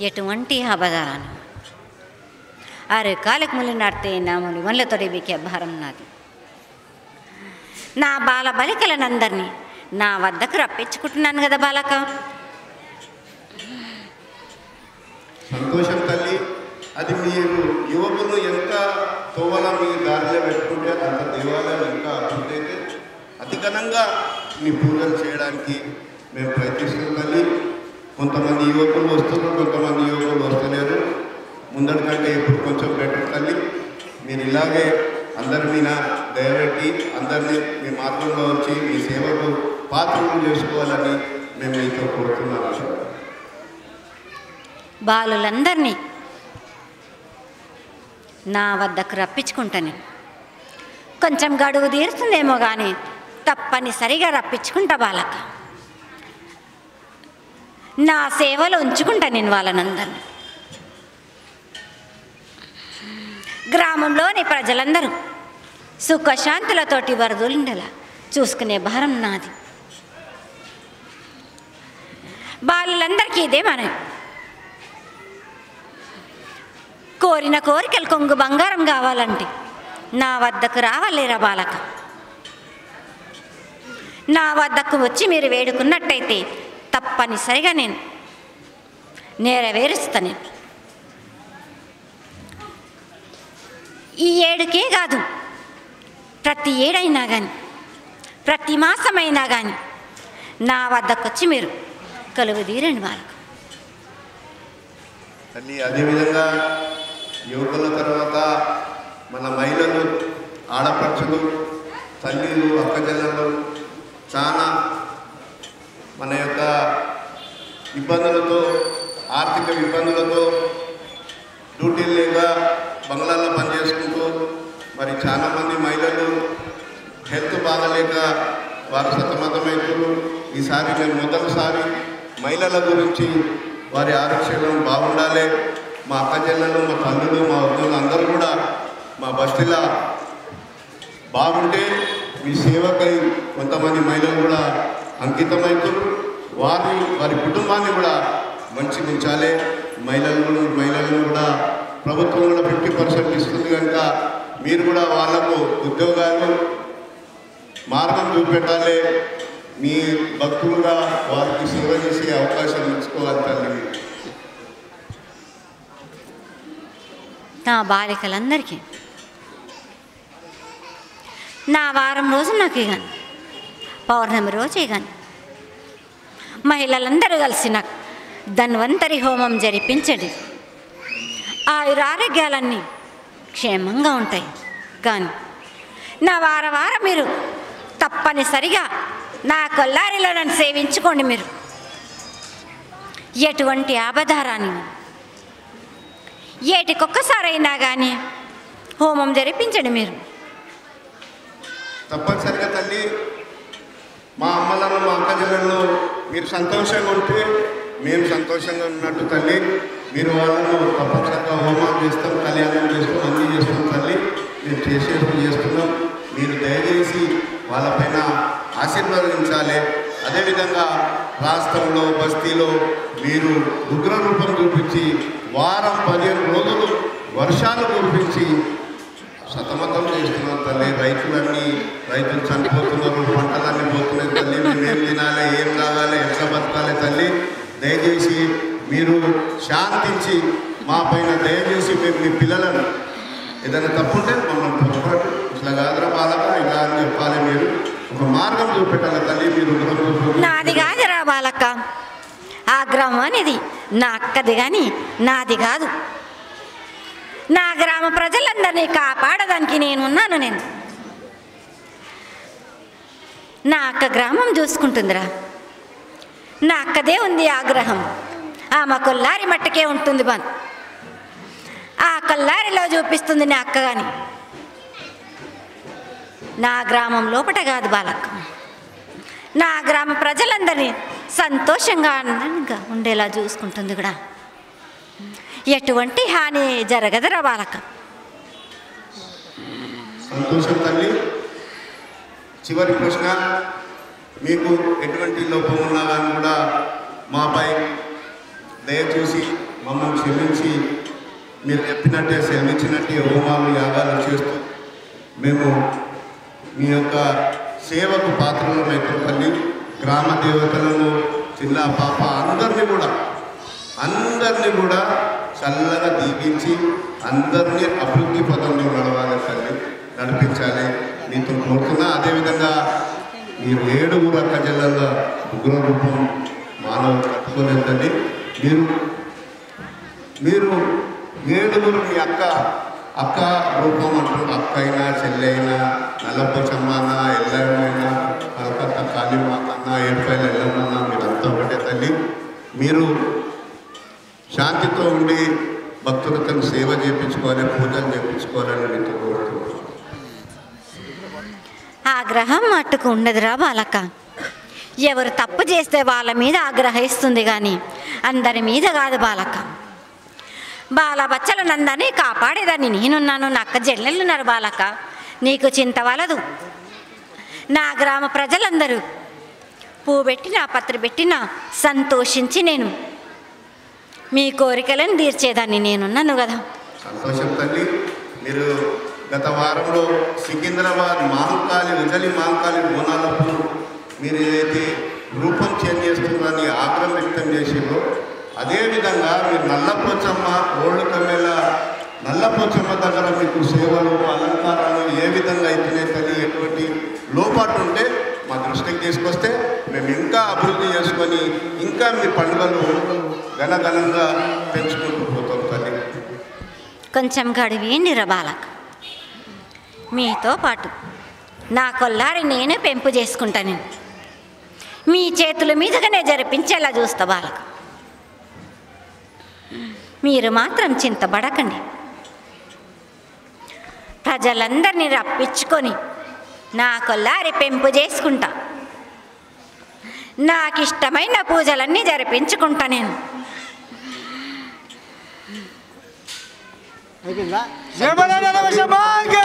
ఎటువంటి అబదాలను ఆరు కాలకు ముళ్ళు నాడితే నా ముళ్ళు వన్ల తొడిబికే భారం నాది నా బాల బలికలనందరినీ నా వద్దకు రప్పించుకుంటున్నాను కదా బాలక సంతోషం తల్లి అది మీరు యువకులు ఎంత తోవల మీ దారిలో పెట్టుకుంటే అంత దేవాలయం ఇంకా అభివృద్ధి అయితే అతి ఘనంగా మీ పూజలు చేయడానికి మేము ప్రయత్నిస్తున్నాం తల్లి కొంతమంది యువకులు వస్తున్నారు కొంతమంది యువకులు వస్తలేరు ముందటి కంటే ఇప్పుడు కొంచెం బెటర్ తల్లి మీరు ఇలాగే అందరి మీద దయపెట్టి అందరినీ మీ మార్గంలో వచ్చి మీ సేవకు పాత్రలు చేసుకోవాలని మేము మీతో కోరుతున్నాము బాలులందరినీ నా వద్దకు రప్పించుకుంటాను కొంచెం గడువు తీరుతుందేమో కానీ తప్పనిసరిగా రప్పించుకుంటా బాలక నా సేవలో ఉంచుకుంటా నేను వాళ్ళనందరినీ గ్రామంలోని ప్రజలందరూ సుఖశాంతులతోటి వరదలుండేలా చూసుకునే భారం నాది బాలులందరికీ ఇదే మనం కోరిన కోరికలు కొంగు బంగారం కావాలంటే నా వద్దకు రావాలేరా బాలక నా వద్దకు వచ్చి మీరు వేడుకున్నట్టయితే తప్పనిసరిగా నేను నెరవేరుస్తా నేను ఈ ఏడుకే కాదు ప్రతి ఏడైనా కానీ ప్రతి మాసమైనా కానీ నా వద్దకు వచ్చి మీరు కలువు తీరండి బాలకు తల్లి అదేవిధంగా యువకుల తర్వాత మన మహిళలు ఆడపడుచులు తల్లిలు అక్కజల్లలు చాలా మన యొక్క ఇబ్బందులతో ఆర్థిక ఇబ్బందులతో డ్యూటీలు లేక బంగ్లాల్లో పనిచేసుకుంటూ మరి చాలామంది మహిళలు హెల్త్ బాగలేక వారు సతమతమవుతారు ఈసారి మేము మొదటిసారి మహిళల గురించి వారి ఆరోగ్యం బాగుండాలి మా అక్క చెల్లెలు మా తల్లులు మా వద్దులు అందరూ కూడా మా బస్తీలో బాగుంటే మీ సేవకై కొంతమంది మహిళలు కూడా అంకితమవుతారు వారి వారి కుటుంబాన్ని కూడా మంచి ఉంచాలి మహిళలు మహిళలను కూడా ప్రభుత్వం కూడా ఫిఫ్టీ పర్సెంట్ ఇస్తుంది కనుక మీరు కూడా వాళ్ళకు ఉద్యోగాలు మార్గం చూపెట్టాలి మీ భక్తులుగా వారికి సేవ చేసే అవకాశం ఇచ్చుకోవాలి తల్లి నా బాలికలందరికీ నా వారం రోజు నాకు కానీ పౌర్ణమి రోజే కానీ మహిళలందరూ కలిసి నాకు ధన్వంతరి హోమం జరిపించండి ఆయురారోగ్యాలన్నీ క్షేమంగా ఉంటాయి కానీ నా వార వారం మీరు తప్పనిసరిగా నా కొల్లారిలో నన్ను సేవించుకోండి మీరు ఎటువంటి ఆపదారాన్ని ఏటికొక్కసారైనా కానీ హోమం జరిపించండి మీరు తప్పనిసరిగా తల్లి మా అమ్మలను మా అక్క చెల్లెలను మీరు సంతోషంగా ఉంటే మేము సంతోషంగా ఉన్నట్టు తల్లి మీరు వాళ్ళను తప్పనిసరిగా హోమాలు చేస్తాం కళ్యాణం చేస్తాం అన్నీ చేస్తాం తల్లి మేము చేసేసి చేస్తున్నాం మీరు దయచేసి వాళ్ళపైన ఆశీర్వదించాలి అదేవిధంగా రాష్ట్రంలో బస్తీలో మీరు ఉగ్ర రూపం చూపించి వారం పదిహేను రోజులు వర్షాలు కురిపించి సతమతం చేస్తున్నాం తల్లి రైతులన్నీ రైతులు చనిపోతున్నారు పంటలన్నీ పోతున్నాయి తల్లి మేము ఏం తినాలి ఏం కావాలి ఎట్లా బతకాలి తల్లి దయచేసి మీరు శాంతించి మా పైన దయచేసి మేము మీ పిల్లలను ఏదైనా తప్పుంటే మమ్మల్ని పొరపాటు ఇట్లా కాదురా బాలక ఇలా అని చెప్పాలి మీరు ఒక మార్గం చూపెట్టాలి తల్లి మీరు ఉగ్రం చూపు నాది కాదురా బాలక్క ఆ గ్రామం అనేది నా అక్కది కానీ నాది కాదు నా గ్రామ ప్రజలందరినీ కాపాడడానికి నేను ఉన్నాను నేను నా అక్క గ్రామం చూసుకుంటుందిరా నా అక్కదే ఉంది ఆగ్రహం ఆమె కొల్లారి మట్టకే ఉంటుంది బన్ ఆ కొల్లారిలో చూపిస్తుంది నా అక్క కానీ నా గ్రామం లోపట కాదు బాలక్క నా గ్రామ ప్రజలందరినీ సంతోషంగా ఆనందంగా ఉండేలా చూసుకుంటుంది కూడా ఎటువంటి హాని జరగదురా బాలక సంతోషం తల్లి చివరి ప్రశ్న మీకు ఎటువంటి లోపం ఉన్నా కానీ కూడా మాపై దయచూసి మమ్మల్ని క్షమించి మీరు చెప్పినట్టే శ్రమించినట్టే హోమాలు యాగాలు చేస్తూ మేము మీ యొక్క సేవకు పాత్రలమైతే గ్రామ దేవతలను జిల్లా పాప అందరినీ కూడా అందరినీ కూడా చల్లగా దీపించి అందరినీ అభివృద్ధి పదంలో నడవాలి తల్లి నడిపించాలి నీతో కోరుతున్నా అదేవిధంగా మీరు ఏడుగురు అక్క జిల్లాల ఉగ్ర రూపం మానవులు కట్టుకోలేదు తల్లి మీరు మీరు ఏడుగురు మీ అక్క అక్క రూపం అంటారు అక్క అయినా చెల్లి అయినా నల్లపోచమ్మన్నా ఎల్లమైనా కలకత్తా కాళీమాతన్న ఏడుపైన ఎల్లమన్నా మీరంతా ఒకటే తల్లి మీరు శాంతితో ఉండి భక్తులతో సేవ చేయించుకోవాలి పూజలు చేయించుకోవాలని మీతో కోరుతున్నాను ఆగ్రహం మట్టుకు ఉండదురా బాలక ఎవరు తప్పు చేస్తే వాళ్ళ మీద ఆగ్రహిస్తుంది కానీ అందరి మీద కాదు బాలక బాల బచ్చలనందరినీ కాపాడేదాన్ని నేనున్నాను నక్క జల్లెళ్ళున్నారు బాలక నీకు చింత వలదు నా గ్రామ ప్రజలందరూ పువ్వు పెట్టినా పత్రి పెట్టినా సంతోషించి నేను మీ కోరికలను తీర్చేదాన్ని నేనున్నాను కదా సంతోషం తల్లి మీరు గత వారంలో సికింద్రాబాద్ మహంకాళి ఉజలి మహంకాళి బోనాలప్పుడు మీరు ఏదైతే రూపం చేంజ్ చేస్తుందని ఆగ్రహం వ్యక్తం చేసిందో అదేవిధంగా మీరు నల్లపోచమ్మ ఓల్డ్ కమ్మేల నల్లపోచమ్మ దగ్గర మీకు సేవలు అలంకారాలు ఏ విధంగా అవుతున్నాయి తల్లి ఎటువంటి లోపాటు ఉంటే మా దృష్టికి తీసుకొస్తే మేము ఇంకా అభివృద్ధి చేసుకొని ఇంకా మీ పండుగలు ఘనఘనంగా పెంచుకుంటూ పోతాం తల్లి కొంచెం గడివేండి బాలక మీతో పాటు నా కొల్లారి నేనే పెంపు చేసుకుంటాను మీ చేతుల మీదుగానే జరిపించేలా చూస్తా బాలక మీరు మాత్రం చింతపడకండి ప్రజలందరినీ రప్పించుకొని నా కొల్లారి పెంపు చేసుకుంటా నాకు ఇష్టమైన పూజలన్నీ జరిపించుకుంటా నేను జయ బలా నరసింహ